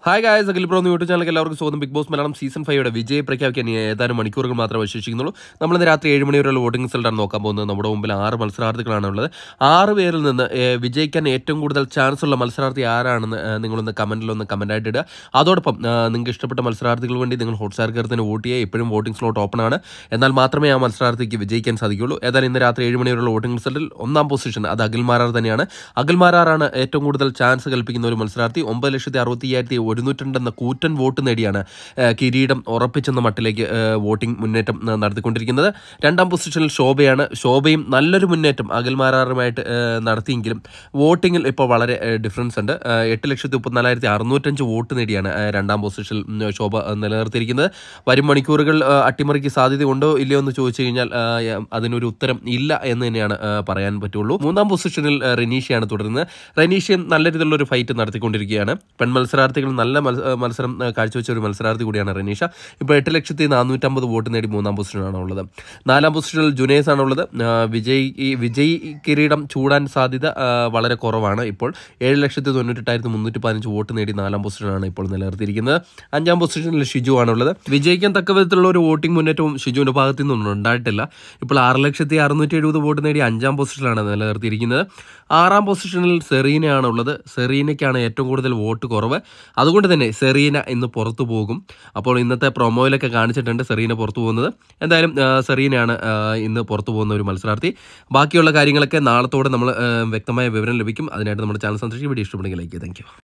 hi guys Akhil bro YouTube ചാനലിലേക്ക് എല്ലാവർക്കും സ്വാഗതം ബിഗ് ബോസ് മലയാളം സീസൺ ഫൈവയുടെ വിജയം പ്രഖ്യാപിക്കാൻ ഇനി ഏതാനും മണിക്കൂറുകൾ മാത്രമേ അവശേഷിക്കുന്നുള്ളൂ നമ്മളിന്ന് രാത്രി ഏഴ് മണി വരെയുള്ള വോട്ടിംഗ് റിസൾട്ടാണ് നോക്കാൻ പോകുന്നത് നമ്മുടെ മുമ്പിൽ ആറ് മത്സരാർത്ഥികളാണ് ഉള്ളത് ആറ് പേരിൽ നിന്ന് ഏഹ്, വിജയിക്കാൻ ഏറ്റവും കൂടുതൽ ചാൻസ് ഉള്ള മത്സരാർത്ഥി ആരാണെന്ന് ഏഹ്, നിങ്ങളൊന്ന് കമൻറ്റിലൊന്ന് കമൻറ്റായിട്ട് ഇടുക അതോടൊപ്പം ഏഹ്, നിങ്ങൾക്ക് ഇഷ്ടപ്പെട്ട മത്സരാർത്ഥികൾക്ക് വേണ്ടി നിങ്ങൾ ഹോട്ട്സ്റ്റാർ കയറത്തിന് വോട്ട് ചെയ്യുക ഇപ്പോഴും വോട്ടിംഗ് സ്ലോട്ട് ഓപ്പൺ ആണ് എന്നാൽ മാത്രമേ ആ മത്സരാർത്ഥിക്ക് വിജയിക്കാൻ സാധിക്കുകയുള്ളൂ ഏതായാലും ഇന്ന് രാത്രി ഏഴ് മണി വരെയുള്ള വോട്ടിംഗ് റിസൾട്ടിൽ ഒന്നാം പൊസിഷൻ അത് അഖിൽ മാരാർ തന്നെയാണ് അഖിൽ മാരാറാണ് ഏറ്റവും കൂടുതൽ ചാൻസ് കൽപ്പിക്കുന്ന ഒരു മത്സരാർത്ഥി ഒമ്പത് ലക്ഷത്തി അറുപത്തി അയ്യായിരത്തി ഒരുന്നൂറ്റണ്ട് എന്ന കൂറ്റൻ വോട്ട് നേടിയാണ് ഏഹ്, കിരീടം ഉറപ്പിച്ചെന്ന മട്ടിലേക്ക് ഏഹ്, വോട്ടിംഗ് മുന്നേറ്റം ഏഹ്, നടത്തിക്കൊണ്ടിരിക്കുന്നത് രണ്ടാം പൊസിഷനിൽ ശോഭയാണ് ശോഭയും നല്ലൊരു മുന്നേറ്റം അഖിൽ മാരാറുമായിട്ട് ഏഹ്, നടത്തിയെങ്കിലും വോട്ടിങ്ങിൽ ഇപ്പോൾ വളരെ ഏഹ്, ഡിഫറൻസ് ഉണ്ട് ഏഹ്, എട്ട് ലക്ഷത്തി മുപ്പത്തിനാലായിരത്തി അറുന്നൂറ്റഞ്ച് വോട്ട് നേടിയാണ് ഏഹ്, രണ്ടാം പൊസിഷനിൽ ഉം, ശോഭ ഏഹ്, നിലനിർത്തിയിരിക്കുന്നത് വരും മണിക്കൂറുകൾ ഏഹ്, അട്ടിമറിക്ക് സാധ്യതയുണ്ടോ ഇല്ലയോ എന്ന് ചോദിച്ചു കഴിഞ്ഞാൽ ഏഹ്, അതിനൊരു ഉത്തരം ഇല്ല എന്ന് തന്നെയാണ് ഏഹ്, പറയാൻ പറ്റുള്ളൂ മൂന്നാം പൊസിഷനിൽ ഏഹ്, റെനീഷയാണ് തുടരുന്നത് റെനീഷയും നല്ല രീതിയിലുള്ള ഒരു ഫൈറ്റ് നടത്തിക്കൊണ്ടിരിക്കുകയാണ് പെൺ മത്സരാർത്ഥികൾ നല്ല മത്സ- ഏഹ്, മത്സരം ഏഹ്, കാഴ്ചവെച്ച ഒരു മത്സരാർത്ഥി കൂടിയാണ് റെനീഷ ഇപ്പോൾ എട്ട് ലക്ഷത്തി നാനൂറ്റമ്പത് വോട്ട് നേടി മൂന്നാം പൊസിഷനാണ് ഉള്ളത് നാലാം പൊസിഷനിൽ ജുനേസ് ആണുള്ളത് ഏഹ്, വിജയ് ഈ വിജയ് കിരീടം ചൂടാൻ സാധ്യത ഏഹ്, വളരെ കുറവാണ് ഇപ്പോൾ ഏഴ് ലക്ഷത്തി തൊണ്ണൂറ്റെട്ടായിരത്തി മുന്നൂറ്റി പതിനഞ്ച് വോട്ട് നേടി നാലാം പൊസിഷനാണ് ഇപ്പോൾ നിലനിർത്തിയിരിക്കുന്നത് അഞ്ചാം പൊസിഷനിൽ ഷിജു ആണുള്ളത് വിജയിക്കാൻ തക്ക വിധത്തിലുള്ള ഒരു വോട്ടിംഗ് മുന്നേറ്റവും ഷിജുവിന്റെ ഭാഗത്തു നിന്നൊന്നും ഉണ്ടായിട്ടില്ല ഇപ്പോൾ ആറ് ലക്ഷത്തി അറുന്നൂറ്റി എഴുപത് വോട്ട് നേടി അഞ്ചാം പൊസിഷനിലാണ് നിലനിർത്തിയിരിക്കുന്നത് ആറാം പൊസിഷനിൽ സെറീനയാണ് ഉള്ളത് സെറീനയ്ക്കാണ് ഏറ്റവും കൂടുതൽ വോട്ട് കുറവ് അതുകൊണ്ട് തന്നെ സെറീന ഇന്ന് പുറത്തു പോകും അപ്പോൾ ഇന്നത്തെ പ്രൊമോയിലൊക്കെ കാണിച്ചിട്ടുണ്ട് സെറീന പുറത്തു പോകുന്നത് എന്തായാലും ആ, സെറീനയാണ് ആ, ഇന്ന് പുറത്തു പോകുന്ന ഒരു മത്സരാർത്ഥി ബാക്കിയുള്ള കാര്യങ്ങളൊക്കെ നാളത്തോടെ നമ്മൾ ആ, വ്യക്തമായ വിവരം ലഭിക്കും അതിനായിട്ട് നമ്മുടെ ചാനൽ സന്ദർശിക്കും വീഡിയോ ഇഷ്ടപ്പെടുമെങ്കിൽ ലൈക്ക് താങ്ക്